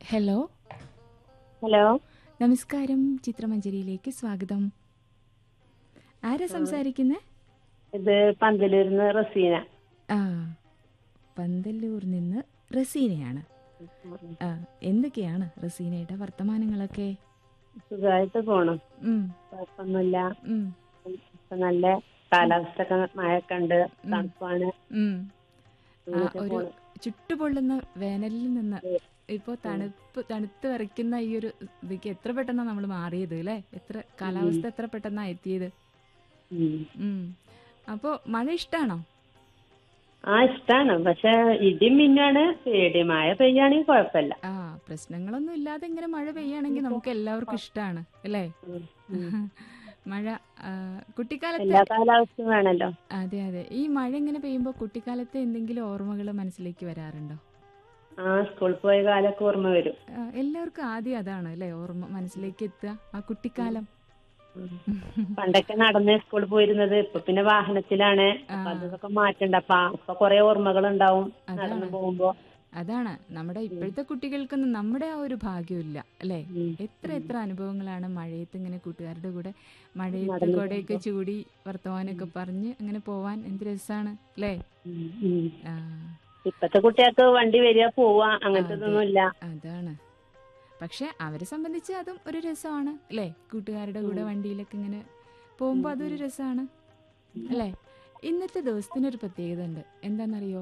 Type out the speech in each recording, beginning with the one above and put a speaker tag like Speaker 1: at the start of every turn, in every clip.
Speaker 1: Hello
Speaker 2: hello
Speaker 1: നമസ്കാരം ചിത്രമഞ്ജരിയിലേക്ക് സ്വാഗതം ആരാ സംസാരിക്കുന്നേ
Speaker 2: ഇത് പന്തലൂരിന്ന് റസീന
Speaker 1: ആ പന്തല്ലൂർ നിന്ന് റസീനയാണ് ആ എന്തൊക്കെയാണ് റസീനയുടെ വർത്തമാനങ്ങളൊക്കെ
Speaker 2: സുഖമായിട്ട് പോണം
Speaker 1: ഉം,
Speaker 2: കുഴപ്പമൊന്നുമില്ല
Speaker 1: ഉം,
Speaker 2: ഇപ്പൊ നല്ല കാലാവസ്ഥ ഒക്കെ മഴയൊക്കെ ഉണ്ട് തണുപ്പാണ്
Speaker 1: ഉം. ആ,
Speaker 2: അങ്ങനെയൊക്കെ
Speaker 1: ഒരു
Speaker 2: പോണ്.
Speaker 1: ചുട്ടുപൊള്ളുന്ന വേനലിൽ നിന്ന് ഇപ്പോ തണുപ്പ് തണുത്ത് വിറയ്ക്കുന്ന ഈ ഒരു ഇതിക്ക് എത്ര പെട്ടെന്നാ നമ്മൾ മാറിയത് അല്ലേ എത്ര കാലാവസ്ഥ എത്ര പെട്ടെന്നാ എത്തിയത്
Speaker 2: ഉം.
Speaker 1: ഉം. അപ്പോ മഴ ഇഷ്ടാണോ
Speaker 2: ആ ഇഷ്ടാണ് പക്ഷെ ഇടിയും മിന്നാണ് പേടി മഴ പെയ്യാണെങ്കിൽ കുഴപ്പമില്ല
Speaker 1: ആ പ്രശ്നങ്ങളൊന്നും ഇല്ലാതെ ഇങ്ങനെ മഴ പെയ്യാണെങ്കിൽ നമുക്ക് എല്ലാവർക്കും ഇഷ്ടമാണ് അല്ലേ
Speaker 2: ഉം. ഉം.
Speaker 1: മഴ ആ, കുട്ടിക്കാലത്ത്
Speaker 2: എല്ലാ കാലാവസ്ഥയും വേണല്ലോ
Speaker 1: അതെ അതെ ഈ മഴ ഇങ്ങനെ പെയ്യുമ്പോൾ കുട്ടിക്കാലത്തെ എന്തെങ്കിലും ഓർമ്മകൾ മനസ്സിലേക്ക് വരാറുണ്ടോ
Speaker 2: ആ സ്കൂളിൽ പോയ കാലൊക്കെ ഓർമ്മ വരും
Speaker 1: ആ, എല്ലാവർക്കും ആദ്യം അതാണ് അല്ലേ ഓർമ്മ മനസ്സിലേക്ക് എത്തുക ആ കുട്ടിക്കാലം
Speaker 2: ഉം. പണ്ടൊക്കെ നടന്ന് സ്കൂളിൽ പോയിരുന്നത് ഇപ്പൊ പിന്നെ വാഹനത്തിലാണ് അപ്പൊ അതൊക്കെ മാറ്റണ്ട അപ്പൊ അപ്പൊ കൊറേ ഓർമ്മകൾ ഉണ്ടാവും നടന്നു പോകുമ്പോ
Speaker 1: അതാണ് നമ്മുടെ ഇപ്പോഴത്തെ കുട്ടികൾക്കൊന്നും നമ്മുടെ ആ ഒരു ഭാഗ്യമില്ല അല്ലേ
Speaker 2: ഉം.
Speaker 1: എത്ര എത്ര അനുഭവങ്ങളാണ് മഴയത്ത് ഇങ്ങനെ കൂട്ടുകാരുടെ കൂടെ മഴയത്ത് കൂടെയൊക്കെ ചൂടി വർത്തമാനമൊക്കെ പറഞ്ഞ് അങ്ങനെ പോവാൻ എന്ത് രസമാണ് അല്ലേ
Speaker 2: ഉം. ഉം.
Speaker 1: ആ,
Speaker 2: ഇപ്പത്തെ കുട്ടികൾക്ക് വണ്ടി വരിക പോവാ അങ്ങനത്തെ ഇതൊന്നും ഇല്ല
Speaker 1: അതാണ് പക്ഷെ അവരെ സംബന്ധിച്ച് അതും ഒരു രസമാണ് അല്ലേ കൂട്ടുകാരുടെ കൂടെ വണ്ടിയിലൊക്കെ ഇങ്ങനെ പോകുമ്പോൾ അതൊരു രസമാണ് അല്ലേ ഇന്നത്തെ ദിവസത്തിനൊരു പ്രത്യേകത ഉണ്ട് എന്താണെന്നറിയോ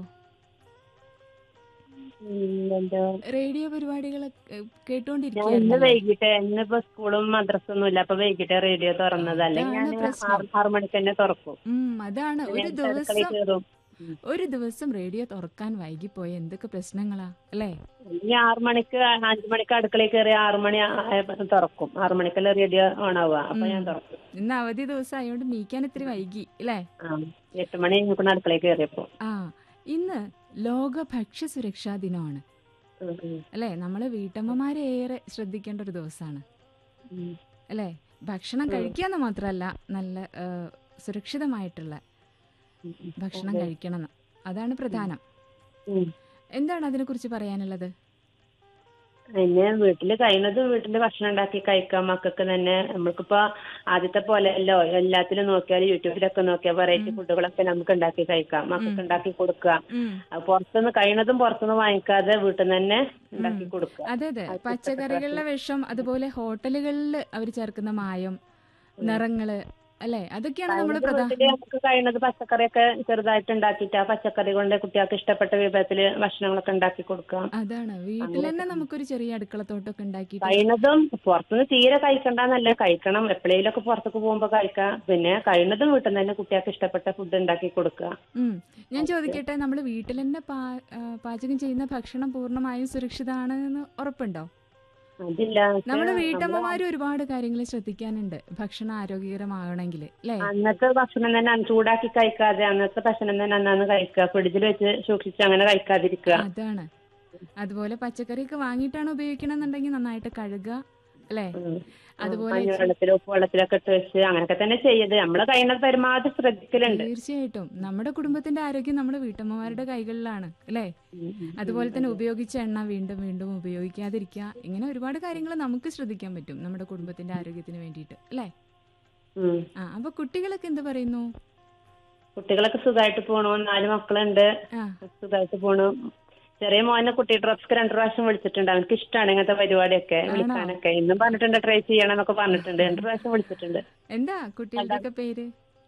Speaker 2: ഉം, എന്തോ
Speaker 1: റേഡിയോ പരിപാടികളൊക്കെ
Speaker 2: ഞാൻ ഇന്ന്
Speaker 1: കേട്ടോണ്ടിരിക്കുകയായിരുന്നു
Speaker 2: വൈകിട്ട് ഇന്നിപ്പോ സ്കൂളും മദ്രസൊന്നും ഇല്ല അപ്പൊ വൈകിട്ട് റേഡിയോ തുറന്നത് അല്ലെങ്കിൽ
Speaker 1: അതാണ്
Speaker 2: ഞാൻ
Speaker 1: പ്രശ്നം.
Speaker 2: ആറ് ആറ് മണിക്ക് തന്നെ തുറക്കും
Speaker 1: ഉം അതാണ് ഒരു
Speaker 2: ഞാൻ
Speaker 1: ദിവസം
Speaker 2: അടുക്കളയിൽ കയറും ഉം.
Speaker 1: ഒരു ദിവസം റേഡിയോ തുറക്കാൻ വൈകിപ്പോയ എന്തൊക്കെ പ്രശ്നങ്ങളാ അല്ലേ
Speaker 2: ഇനി ആറ് മണിക്ക് അഞ്ചു മണിക്ക് അടുക്കളയിൽ കയറി ആറ് മണി ആയപ്പോ തുറക്കും ആറ് മണിക്കല്ലേ റേഡിയോ ഓൺ ആവുക അപ്പൊ ഞാൻ തുറക്കും
Speaker 1: ഇന്ന് അവധി ദിവസം ആയതുകൊണ്ട് നീക്കാൻ ഇത്തിരി വൈകി അല്ലേ
Speaker 2: ആ എട്ട് മണി കഴിഞ്ഞപ്പോൾ അടുക്കളയിൽ കയറിയപ്പോ
Speaker 1: ആ ഇന്ന് ലോക ഭക്ഷ്യ സുരക്ഷാ ദിനമാണ്
Speaker 2: ഉം, ഉം,
Speaker 1: അല്ലേ നമ്മള് വീട്ടമ്മമാരെ ഏറെ ശ്രദ്ധിക്കേണ്ട ഒരു ദിവസമാണ്
Speaker 2: ഉം.
Speaker 1: അല്ലേ ഭക്ഷണം കഴിക്കാന്ന് മാത്രമല്ല നല്ല ആ, സുരക്ഷിതമായിട്ടുള്ള
Speaker 2: ഉം, ഉം.
Speaker 1: ഭക്ഷണം കഴിക്കണം എന്ന്. അതാണ് പ്രധാനം
Speaker 2: ഉം.
Speaker 1: എന്താണ് അതിനെക്കുറിച്ച് പറയാനുള്ളത്
Speaker 2: പിന്നെ വീട്ടില് കഴിയുന്നതും വീട്ടില് ഭക്ഷണം ഉണ്ടാക്കി കഴിക്കാം മക്കൾക്ക് തന്നെ നമ്മൾക്കിപ്പോ ആദ്യത്തെ പോലെ അല്ലോ എല്ലാത്തിലും നോക്കിയാൽ യൂട്യൂബിലൊക്കെ നോക്കിയാൽ വെറൈറ്റി ഫുഡുകളൊക്കെ നമുക്ക് ഉണ്ടാക്കി കഴിക്കാം മക്കൾക്ക് ഉണ്ടാക്കി കൊടുക്കുക
Speaker 1: ഉം.
Speaker 2: അത് പുറത്തുനിന്ന് കഴിയുന്നതും പുറത്തുനിന്ന് വാങ്ങിക്കാതെ വീട്ടിൽ നിന്ന് തന്നെ ഉണ്ടാക്കി കൊടുക്കുക
Speaker 1: അതെ അതെ പച്ചക്കറികളിലെ വിഷം അതുപോലെ ഹോട്ടലുകളിൽ അവർ ചേർക്കുന്ന മായം നിറങ്ങള് അല്ലേ അതൊക്കെയാണ് നമ്മൾ
Speaker 2: നമ്മുടെ
Speaker 1: പ്രധാന
Speaker 2: വീട്ടില് നമുക്ക് കഴിയുന്നത് പച്ചക്കറിയൊക്കെ ചെറുതായിട്ട് ഉണ്ടാക്കിയിട്ട് ആ പച്ചക്കറി കൊണ്ട് കുട്ടികൾക്ക് ഇഷ്ടപ്പെട്ട വിധത്തില് ഭക്ഷണങ്ങളൊക്കെ ഉണ്ടാക്കി കൊടുക്കാം
Speaker 1: അതാണ് വീട്ടിൽ തന്നെ നമുക്കൊരു ചെറിയ അടുക്കളത്തോട്ടൊക്കെ ഉണ്ടാക്കിയിട്ട്
Speaker 2: കഴിയുന്നതും പുറത്തുനിന്ന് തീരെ കഴിക്കണ്ടെന്നല്ല കഴിക്കണം എപ്പോഴേലൊക്കെ പുറത്തേക്ക് പോകുമ്പോൾ കഴിക്കാം പിന്നെ കഴിയുന്നതും വീട്ടിൽ നിന്ന് തന്നെ കുട്ടികൾക്ക് ഇഷ്ടപ്പെട്ട ഫുഡ് ഉണ്ടാക്കി കൊടുക്കുക
Speaker 1: ഉം. ഞാൻ ചോദിക്കട്ടെ നമ്മൾ വീട്ടിൽ തന്നെ പാ- ആ, പാചകം ചെയ്യുന്ന ഭക്ഷണം പൂർണ്ണമായും സുരക്ഷിതമാണ് എന്ന് ഉറപ്പുണ്ടോ
Speaker 2: അതില്ല
Speaker 1: നമ്മുടെ വീട്ടമ്മമാര് ഒരുപാട് കാര്യങ്ങൾ ശ്രദ്ധിക്കാനുണ്ട് ഭക്ഷണം ആരോഗ്യകരമാകണമെങ്കിൽ അല്ലേ
Speaker 2: അന്നത്തെ ഭക്ഷണം തന്നെ അന്ന് ചൂടാക്കി കഴിക്കാതെ അന്നത്തെ ഭക്ഷണം തന്നെ അന്നാന്ന് കഴിക്കുക ഫ്രിഡ്ജിൽ വെച്ച് സൂക്ഷിച്ച് അങ്ങനെ കഴിക്കാതിരിക്കുക
Speaker 1: അതാണ് അതുപോലെ പച്ചക്കറിയൊക്കെ വാങ്ങിയിട്ടാണ് ഉപയോഗിക്കണമെന്നുണ്ടെങ്കിൽ നന്നായിട്ട് കഴുകുക അല്ലേ
Speaker 2: ഉം.
Speaker 1: അതുപോലെ
Speaker 2: മഞ്ഞവെള്ളത്തിലോ ഉപ്പ് വെള്ളത്തിലൊക്കെ ഇട്ട് വെച്ച് അങ്ങനെയൊക്കെ തന്നെ ചെയ്യത് നമ്മള് കഴിയുന്നത് പരമാവധി ശ്രദ്ധിക്കലുണ്ട്
Speaker 1: തീർച്ചയായിട്ടും നമ്മുടെ കുടുംബത്തിന്റെ ആരോഗ്യം നമ്മുടെ വീട്ടമ്മമാരുടെ കൈകളിലാണ് അല്ലേ
Speaker 2: ഉം, ഉം.
Speaker 1: അതുപോലെ തന്നെ ഉപയോഗിച്ച എണ്ണ വീണ്ടും വീണ്ടും ഉപയോഗിക്കാതിരിക്കുക ഇങ്ങനെ ഒരുപാട് കാര്യങ്ങൾ നമുക്ക് ശ്രദ്ധിക്കാൻ പറ്റും നമ്മുടെ കുടുംബത്തിന്റെ ആരോഗ്യത്തിന് വേണ്ടിയിട്ട് അല്ലേ
Speaker 2: ഉം.
Speaker 1: ആ അപ്പൊ കുട്ടികളൊക്കെ എന്ത് പറയുന്നു
Speaker 2: കുട്ടികളൊക്കെ സുഖമായിട്ട് പോണു നാല് മക്കളുണ്ട്
Speaker 1: ആ
Speaker 2: സുഖമായിട്ട് പോണു ചെറിയ മോനെ കുട്ടി ഡ്രസ്ക്ക് രണ്ടു പ്രാവശ്യം വിളിച്ചിട്ടുണ്ട് അവനക്ക് ഇഷ്ടമാണ് ഇങ്ങനത്തെ പരിപാടിയൊക്കെ വിളിക്കാനൊക്കെ ഇന്നും പറഞ്ഞിട്ടുണ്ട് ട്രൈ ചെയ്യണം എന്നൊക്കെ പറഞ്ഞിട്ടുണ്ട് രണ്ടു പ്രാവശ്യം വിളിച്ചിട്ടുണ്ട്
Speaker 1: എന്താ കുട്ടികളുടെയൊക്കെ പേര്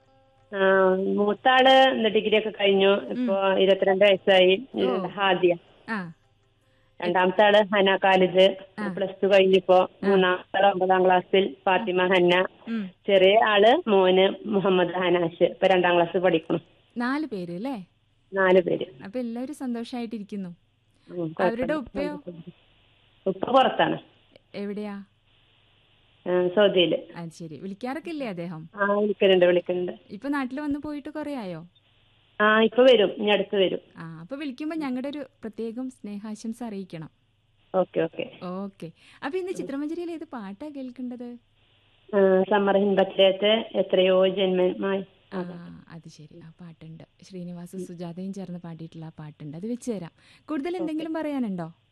Speaker 2: ആ, മൂത്താള് ഡിഗ്രി ഒക്കെ കഴിഞ്ഞു ഇപ്പൊ ഇരുപത്തിരണ്ട് വയസ്സായി ഹാദിയ
Speaker 1: ആ
Speaker 2: രണ്ടാമത്തെ ആള് ഹന ഖാലിദ് പ്ലസ് ടു കഴിഞ്ഞിപ്പോ മൂന്നാമത്തെ ആള് ഒമ്പതാം ക്ലാസ്സിൽ ഫാത്തിമ ഹന്ന
Speaker 1: ഉം.
Speaker 2: ചെറിയ ആള് മോന് മുഹമ്മദ് ഹനാഷ് ഇപ്പൊ രണ്ടാം ക്ലാസ് പഠിക്കണം
Speaker 1: നാല് പേര് അല്ലേ
Speaker 2: നാല് പേര്
Speaker 1: അപ്പൊ എല്ലാവരും സന്തോഷായിട്ടിരിക്കുന്നു
Speaker 2: ഉം,
Speaker 1: അവരുടെ ഉപ്പയോ
Speaker 2: ഉപ്പ പുറത്താണ്
Speaker 1: എവിടെയാ
Speaker 2: ആ, സൗദിയില്
Speaker 1: അത് ശരി വിളിക്കാറൊക്കെ ഇല്ലേ അദ്ദേഹം
Speaker 2: ആ വിളിക്കലുണ്ട് വിളിക്കലുണ്ട്
Speaker 1: ഇപ്പൊ നാട്ടിൽ വന്ന് പോയിട്ട് കുറെ ആയോ
Speaker 2: ആ ഇപ്പൊ വരും ഇനി അടുത്ത് വരും
Speaker 1: ആ അപ്പൊ വിളിക്കുമ്പോ ഞങ്ങളുടെ ഒരു പ്രത്യേകം സ്നേഹാശംസ അറിയിക്കണം
Speaker 2: ഓക്കെ ഓക്കെ
Speaker 1: ഓക്കെ അപ്പൊ ഇന്ന് ചിത്രമഞ്ജരിയിൽ ഏത് പാട്ടാ കേൾക്കേണ്ടത്
Speaker 2: സമ്മർ ഹിന്ദത്തിലേത്തെ എത്രയോ ജന്മമായി
Speaker 1: ആ അത് ശരി ആ പാട്ടുണ്ട് ശ്രീനിവാസ സുജാതയും ചേർന്ന് പാടിയിട്ടുള്ള ആ പാട്ടുണ്ട് അത് വെച്ച് തരാം കൂടുതൽ എന്തെങ്കിലും പറയാനുണ്ടോ